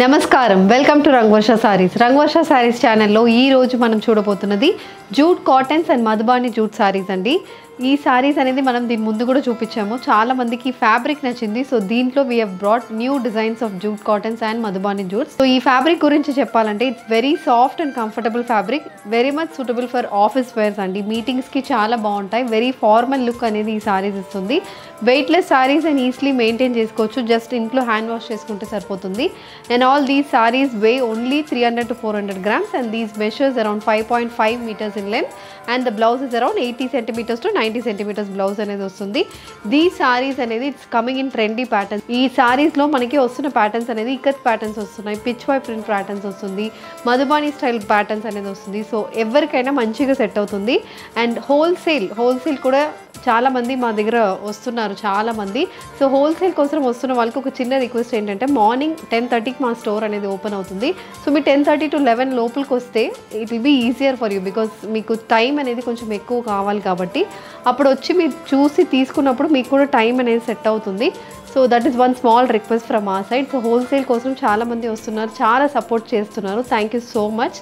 నమస్కారం welcome to Rangavarsha saris Rangavarsha saris ఛానల్లో ఈ రోజు మనం చూడబోతున్నది jute cottons and Madhubani jute saris అండి ఈ సారీస్ అనేది మనం దీని ముందు కూడా చూపించాము చాలా మందికి ఫ్యాబ్రిక్ నచ్చింది సో దీంట్లో we have brought new designs of jute cottons and Madhubani jutes so ఈ ఫ్యాబ్రిక్ గురించి చెప్పాలంటే it's very soft and comfortable fabric very much suitable for office wears అండి మీటింగ్స్కి చాలా బాగుంటాయి వెరీ ఫార్మల్ లుక్ అనేది ఈ సారీస్ ఇస్తుంది weightless saris and easily maintain చేసుకోవచ్చు జస్ట్ ఇంట్లో హ్యాండ్ వాష్ చేసుకుంటే సరిపోతుంది and all these saris weigh only three hundred to four hundred grams and these measures around five point five metres in length and the blouse is around eighty centimetres to ninety centimetres blouse అనేది వస్తుంది the saris అనేది it's coming in trendy pattern ఈ సారీస్లో మనకి వస్తున్న patterns అనేది ikat patterns వస్తున్నాయి pitch why print patterns వస్తుంది మధుబాని స్టైల్ ప్యాటర్న్స్ అనేది వస్తుంది సో ఎవరికైనా మంచిగా సెట్ అవుతుంది అండ్ హోల్సేల్ హోల్సేల్ కూడా చాలా మంది మా దగ్గర వస్తున్నారు చాలా మంది సో హోల్సేల్ కోసం వస్తున్న వాళ్ళకి ఒక చిన్న రిక్వెస్ట్ ఏంటంటే మార్నింగ్ టెన్ థర్టీకి మా స్టోర్ అనేది ఓపెన్ అవుతుంది సో మీ టెన్ థర్టీ టు లెవెన్ లోపలికి వస్తే it will be easier for you because మీకు టైం అనేది కొంచెం ఎక్కువ కావాలి కాబట్టి అప్పుడు వచ్చి మీరు చూసి తీసుకున్నప్పుడు మీకు కూడా టైం అనేది సెట్ అవుతుంది so that is one small request from our side so wholesale కోసం చాలా మంది వస్తున్నారు చాలా సపోర్ట్ చేస్తున్నారు థ్యాంక్ యూ సో మచ్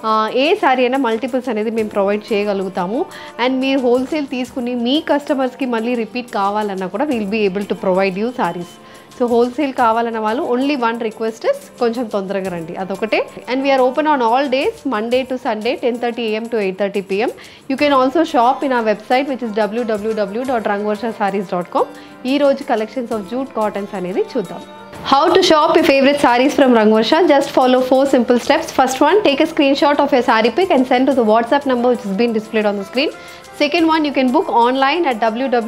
ఏ సారీ అయినా మల్టిపుల్స్ అనేది మేము ప్రొవైడ్ చేయగలుగుతాము అండ్ మీరు హోల్సేల్ తీసుకుని మీ కస్టమర్స్కి మళ్ళీ రిపీట్ కావాలన్నా కూడా will be able to provide you saris so wholesale కావాలన్న వాళ్ళు ఓన్లీ వన్ రిక్వెస్ట్ ఇస్ కొంచెం తొందరగా రండి అదొకటే and we're open on all days Monday to Sunday ten thirty A M to eight thirty P M you can also shop in our website which is W W W dot Rangavarsha saris dot com ఈ రోజు collections of jute cottons అనేది చూద్దాం How to shop your favorite sarees from Rangvarsha? Just follow four simple steps. First one, take a screenshot of your saree pic and send to the WhatsApp number which is being displayed on the screen. Second one, you can book online at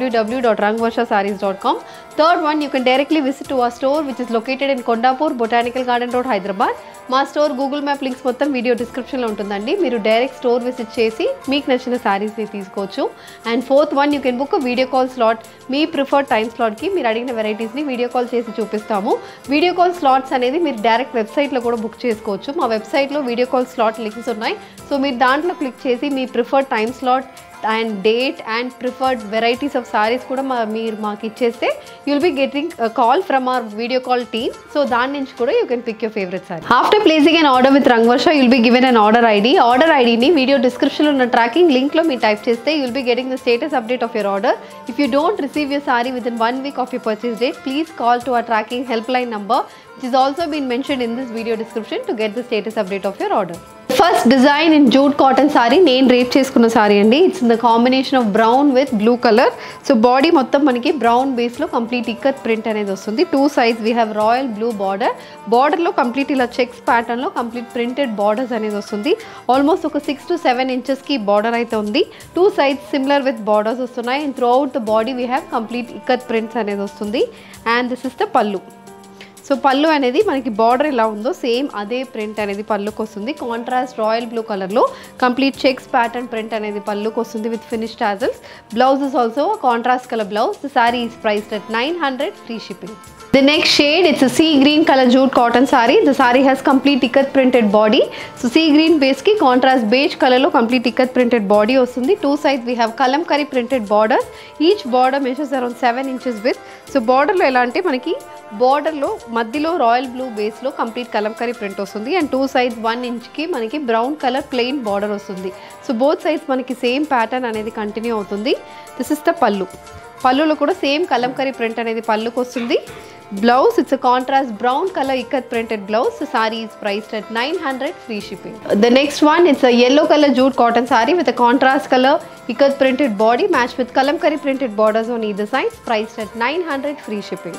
www.rangvarshasarees.com. Third one, you can directly visit to our store which is located in Kondapur, Botanical Garden Road, Hyderabad. మా store Google map links మొత్తం video డిస్క్రిప్షన్లో ఉంటుందండి మీరు direct store visit చేసి మీకు నచ్చిన శారీస్ని తీసుకోవచ్చు and fourth one you can book video call slot మీ ప్రిఫర్డ్ టైం స్లాట్కి మీరు అడిగిన వెరైటీస్ని వీడియో కాల్ చేసి చూపిస్తాము వీడియో కాల్ స్లాట్స్ అనేది మీరు డైరెక్ట్ వెబ్సైట్లో కూడా బుక్ చేసుకోవచ్చు మా వెబ్సైట్లో వీడియో కాల్ స్లాట్ లింక్స్ ఉన్నాయి సో మీరు దాంట్లో క్లిక్ చేసి మీ preferred time slot and date and preferred varieties of saris కూడా మా మీరు మాకు ఇచ్చేస్తే you'll be getting call from our video call team so దాని నుంచి కూడా you can pick your favourite sari after placing an order with Rangavarsha you'll be given an order ID order ఐడిని video డిస్క్రిప్షన్లో ఉన్న ట్రాకింగ్ లింక్లో మీరు టైప్ చేస్తే you'll be getting the status update of your order if you don't receive your sari within one week of your purchase date please call to our tracking help line number which is also been mentioned in this video description to get the status update of your order. First design in jute cotton sari నేను drape చేసుకున్న సారీ అండి it's in the combination of brown with blue colour so body మొత్తం మనకి brown బేస్లో complete ikat print అనేది వస్తుంది two సైజ్ we have royal blue border బార్డర్లో కంప్లీట్ ఇలా చెక్స్ ప్యాటర్న్లో కంప్లీట్ ప్రింటెడ్ బార్డర్స్ అనేది వస్తుంది ఆల్మోస్ట్ ఒక సిక్స్ టు సెవెన్ ఇంచెస్కి బార్డర్ అయితే ఉంది two sides similar with borders వస్తున్నాయి and through out the body we have complete ikat prints అనేది వస్తుంది and this is the pallu so pallu అనేది మనకి బార్డర్ ఎలా ఉందో సేమ్ అదే ప్రింట్ అనేది పళ్ళుకి వస్తుంది కాంట్రాస్ట్ రాయల్ బ్లూ కలర్లో కంప్లీట్ చెక్స్ ప్యాటర్న్ ప్రింట్ అనేది పళ్ళుకి వస్తుంది with finish tassels blouse is also contrast colour blouse the sari is priced at nine hundred free shipping The next shade, it's a sea green color jute cotton saree. The saree has complete ikat printed body. So sea green base ki contrast beige color lo complete ikat printed body వస్తుంది two sides we have kalamkari printed borders each border measures around seven inches with so బార్డర్లో ఎలా అంటే మనకి బార్డర్లో మధ్యలో royal blue బేస్లో complete kalamkari print వస్తుంది and two sides one ఇంచ్కి మనకి బ్రౌన్ కలర్ ప్లెయిన్ బార్డర్ వస్తుంది సో బోత్ సైడ్స్ మనకి సేమ్ ప్యాటర్న్ అనేది కంటిన్యూ అవుతుంది దిస్ ఇస్ ద పళ్ళు పళ్ళులో కూడా సేమ్ కలంకరీ ప్రింట్ అనేది పళ్ళుకి వస్తుంది blouse it's contrast brown colour ikat printed blouse saree is priced at nine hundred free shipping the next one it's yellow colour jute cotton saree with contrast colour ikat printed body match with Kalamkari printed borders on either side priced at nine hundred free shipping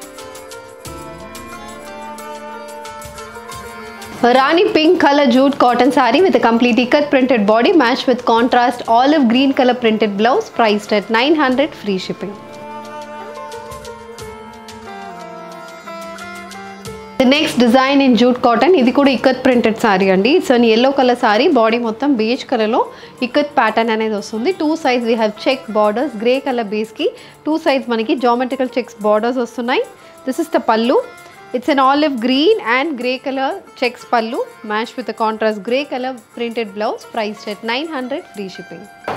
Rani pink color jute cotton saree with a complete ikat printed body matched with contrast olive green color printed blouse priced at 900 free shipping. The next design in jute cotton ఇది కూడా ikat printed saree అండి it's an yellow colour saree body మొత్తం beige కలర్లో ikat pattern అనేది వస్తుంది two సైజ్ we have check borders grey colour బేస్కి two సైజ్ మనకి జామెట్రికల్ చెక్స్ బార్డర్స్ వస్తున్నాయి this is the pallu it's an olive green and grey colour checks pallu match with contrast grey colour printed blouse price at nine hundred free shipping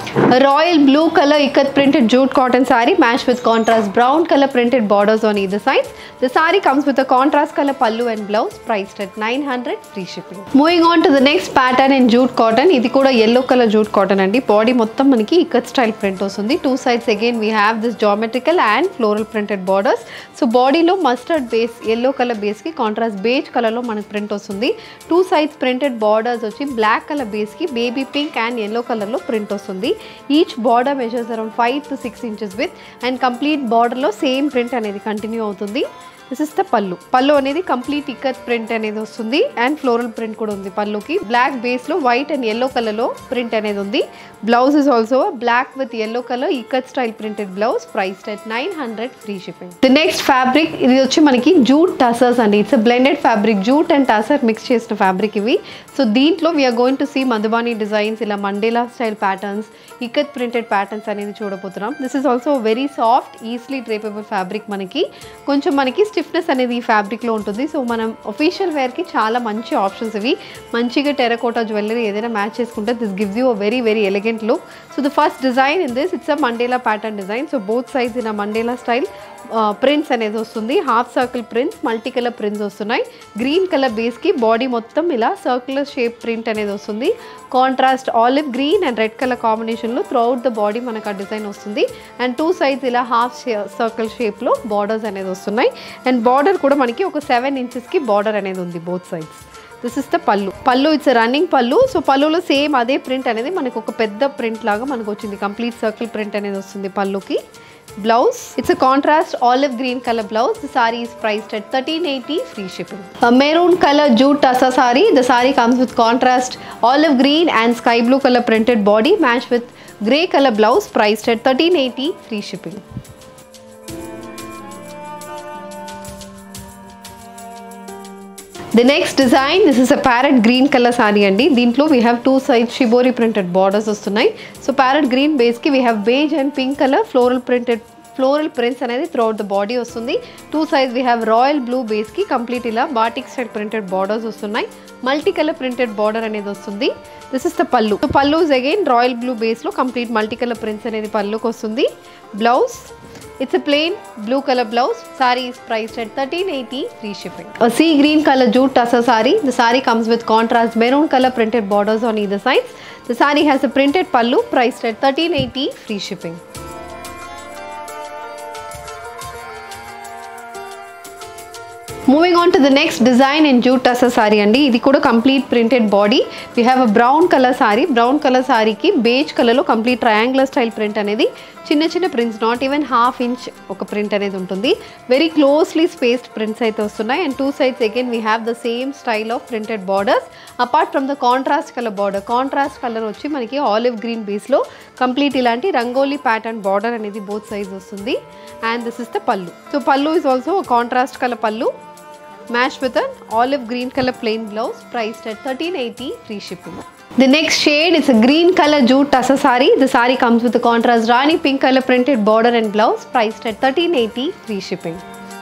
royal blue colour ikat printed jute cotton saree match with contrast brown colour printed borders on either sides. The saree comes with a contrast color pallu and blouse priced at 900 free shipping. Moving on to the next pattern in jute cotton. ఇది కూడా yellow color jute cotton అండి body మొత్తం మనకి ikat style print వస్తుంది two sides again we have this geometrical and floral printed borders so బాడీలో mustard base yellow colour బేస్కి contrast beige కలర్లో మనకి ప్రింట్ వస్తుంది టూ సైడ్స్ ప్రింటెడ్ బార్డర్స్ వచ్చి బ్లాక్ కలర్ బేస్కి బేబీ పింక్ అండ్ ఎల్లో కలర్లో print వస్తుంది each border measures around five to six inches with and complete బార్డర్లో సేమ్ ప్రింట్ అనేది కంటిన్యూ అవుతుంది this is the pallu pallu అనేది కంప్లీట్ ఇక్కత్ ప్రింట్ అనేది వస్తుంది అండ్ ఫ్లోరల్ ప్రింట్ కూడా ఉంది పళ్ళుకి బ్లాక్ బేస్లో వైట్ అండ్ ఎల్లో కలర్లో ప్రింట్ అనేది ఉంది blouse is also black with yellow colour ikat style printed blouse price at nine hundred free shipping the next fabric ఇది వచ్చి మనకి జూట్ టసర్స్ అండి it's blended fabric jute and tussar mix చేసిన fabric ఇవి so దీంట్లో we are going to see Madhubani designs ఇలా mandala style patterns ikat printed patterns అనేది చూడబోతున్నాం this is also very soft easily డ్రేపబుల్ fabric మనకి కొంచెం మనకి స్టిఫ్నెస్ అనేది ఈ ఫ్యాబ్రిక్లో ఉంటుంది సో మనం ఒఫీషియల్ వేర్కి చాలా మంచి ఆప్షన్స్ ఇవి మంచిగా టెరకోటా జ్యువెలరీ ఏదైనా మ్యాచ్ చేసుకుంటే this gives you a very very elegant look so the first design in this it's a mandala pattern design so both sides in a mandala style prints అనేది వస్తుంది half circle prints multi colour prints వస్తున్నాయి green colour బేస్కి body మొత్తం ఇలా circular shape print అనేది వస్తుంది contrast olive green and red colour కాంబినేషన్లో throughout the body మనకు ఆ డిజైన్ వస్తుంది అండ్ టూ సైడ్స్ ఇలా హాఫ్ సర్కిల్ షేప్లో బార్డర్స్ అనేది వస్తున్నాయి అండ్ బార్డర్ కూడా మనకి ఒక సెవెన్ ఇంచెస్కి బార్డర్ అనేది ఉంది both sides this is the pallu pallu it's running pallu so పళ్ళులో సేమ్ అదే ప్రింట్ అనేది మనకు ఒక పెద్ద ప్రింట్ లాగా మనకు వచ్చింది కంప్లీట్ సర్కిల్ ప్రింట్ అనేది వస్తుంది పళ్ళుకి blouse it's a contrast olive green colour blouse the saree is priced at 1380 free shipping a maroon color jute tassa saree the saree comes with contrast olive green and sky blue color printed body matched with gray color blouse priced at 1380 free shipping the next design this is a parrot green colour saree అండి దీంట్లో we have two side shibori printed borders వస్తున్నాయి so parrot green బేస్కి we have beige and pink colour floral printed floral prints అనేది throughout the body వస్తుంది two సైజ్ we have royal blue బేస్కి complete ఇలా batik style printed borders వస్తున్నాయి multi colour printed border అనేది వస్తుంది this is the pallu so pallu is again royal blue బేస్లో complete multi colour prints అనేది పళ్ళుకి వస్తుంది blouse it's a plain blue color blouse. Saree is priced at 1380 free shipping. A sea green color jute tussar saree. The saree comes with contrast maroon color printed borders on either sides. The saree has a printed pallu priced at 1380 free shipping. Moving on to the next design in jute tussar saree అండి ఇది కూడా complete printed body we have a brown colour saree brown colour సారీకి beige కలర్లో complete triangular style print అనేది చిన్న చిన్న prints not even half inch ఒక print అనేది ఉంటుంది వెరీ క్లోజ్లీ స్పేస్డ్ ప్రింట్స్ అయితే వస్తున్నాయి and two sides again we have the same style of printed borders apart from the contrast colour border contrast colour వచ్చి మనకి ఆలివ్ గ్రీన్ బేస్లో complete ఇలాంటి rangoli pattern border అనేది బోత్ సైజ్ వస్తుంది and this is the pallu so pallu is also contrast colour pallu matched with an olive green color plain blouse priced at 1380 free shipping. The next shade is a green color jute tussar saree. The saree comes with a contrast rani pink color printed border and blouse priced at 1380 free shipping.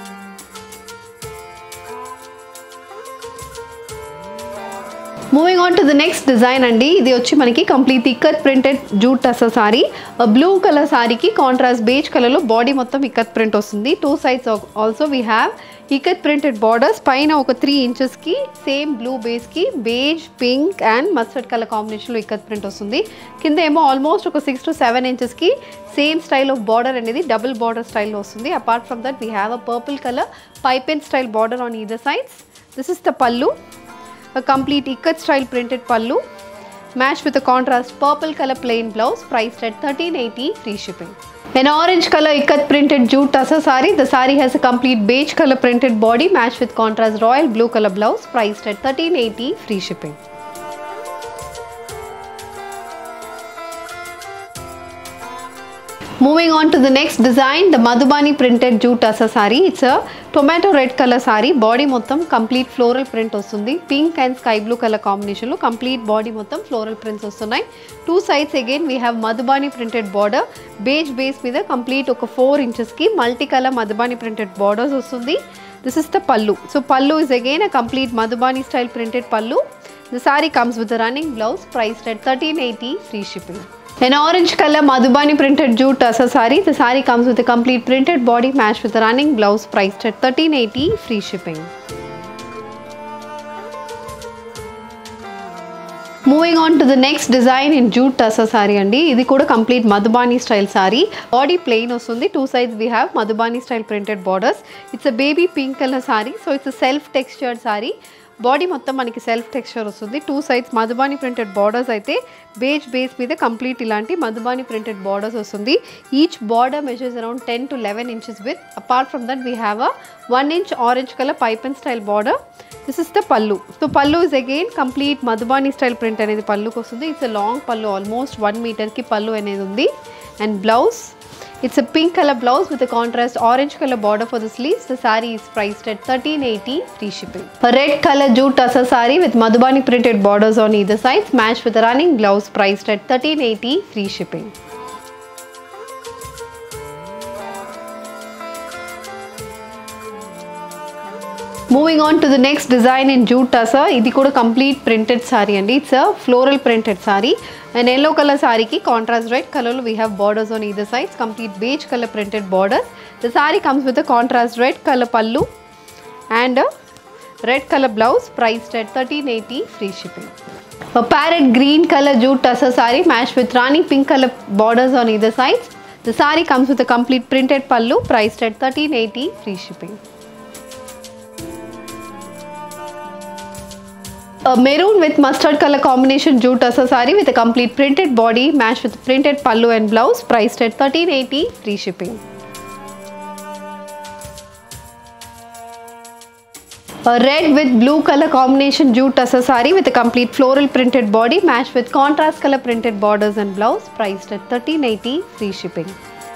Moving on to the next design అండి ఇది వచ్చి మనకి complete ikat printed jute tussar saree blue colour సారీకి contrast beige కలర్లో body మొత్తం ikat print వస్తుంది two sides also we have ikat printed borders పైన ఒక త్రీ ఇంచెస్కి సేమ్ బ్లూ బేస్కి beige pink and mustard colour కాంబినేషన్లో ఇక్కత్ ప్రింట్ వస్తుంది కింద ఏమో ఆల్మోస్ట్ ఒక సిక్స్ టు సెవెన్ ఇంచెస్కి సేమ్ స్టైల్ ఆఫ్ బార్డర్ అనేది డబుల్ బార్డర్ స్టైల్లో వస్తుంది apart from that we have a purple colour piping style border on either sides this is the pallu a complete ikat style printed pallu matched with a contrast purple color plain blouse priced at 1380 free shipping an orange color ikat printed jute tussar saree the saree has a complete beige color printed body matched with contrast royal blue color blouse priced at 1380 free shipping Moving on to the next design, the Madhubani printed jute tussar saree. It's a tomato red color saree. Body మొత్తం complete floral print వస్తుంది pink and sky blue colour కాంబినేషన్లో complete body మొత్తం floral prints వస్తున్నాయి two sides again we have Madhubani printed border beige base మీద complete ఒక four ఇంచెస్కి multi colour Madhubani printed borders వస్తుంది this is the pallu so pallu is again a complete Madhubani style printed pallu the saree comes with running blouse priced at thirteen eighty free shipping An orange color Madhubani printed jute tussar saree. The saree comes with a complete printed body matched with a running blouse priced at 1380 free shipping. Moving on to the next design in jute tussar saree అండి ఇది కూడా complete Madhubani style saree body plain వస్తుంది two sides we have Madhubani style printed borders it's a baby pink colour saree so it's self textured saree body మొత్తం మనకి self texture వస్తుంది two sides Madhubani printed borders అయితే beige base మీద complete ఇలాంటి మధుబానీ ప్రింటెడ్ బార్డర్స్ వస్తుంది each border measures around ten to eleven inches with apart from that we have a one inch orange colour pipe and style border this is the pallu so pallu is again complete Madhubani style print అనేది పల్లుకి వస్తుంది it's a long pallu almost one మీటర్కి పల్లు అనేది ఉంది and blouse it's a pink colour blouse with contrast orange colour border for the sleeves the saree is priced at 1380 free shipping. A red color jute tussar saree with Madhubani printed borders on either sides matched with a running blouse priced at 1380 free shipping. Moving on to the next design in jute tussar ఇది కూడా complete printed saree అండి it's a floral printed saree and yellow colour సారీకి contrast red కలర్లో we have borders on either sides complete beige colour printed borders the saree comes with contrast red colour pallu and red colour blouse priced at thirteen eighty free shipping parrot green colour jute tussar saree match with Rani pink colour borders on either sides the saree comes with complete printed pallu priced at thirteen eighty free shipping A maroon with mustard color combination jute tussar saree with a complete printed body matched with printed pallu and blouse priced at 1380 free shipping. A red with blue color combination jute tussar saree with a complete floral printed body matched with contrast color printed borders and blouse priced at 1380 free shipping.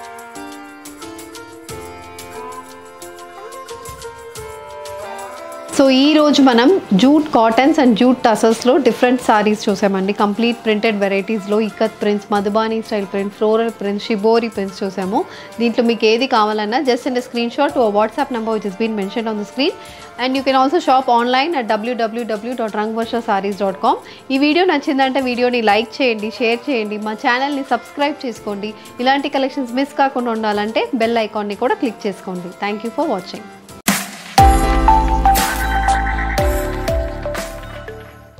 So ఈ రోజు మనం jute cottons and jute టసర్స్లో different sarees చూసామండి complete printed వెరైటీస్లో ikat prints Madhubani style print floral prints shibori prints చూసాము దీంట్లో మీకు ఏది కావాలన్నా జస్ట్ ఇన్ స్క్రీన్ షాట్ ఓ WhatsApp number which is been mention on the screen and you can also shop online at డబ్ల్యూడబ్ల్యూడబ్ల్యూ dot Rangvarsha sarees dot com ఈ video నచ్చిందంటే వీడియోని లైక్ చేయండి షేర్ చేయండి మా ఛానల్ని సబ్స్క్రైబ్ చేసుకోండి ఇలాంటి కలెక్షన్స్ మిస్ కాకుండా ఉండాలంటే బెల్ ఐకాన్ని కూడా క్లిక్ చేసుకోండి థ్యాంక్ యూ ఫర్ వాచింగ్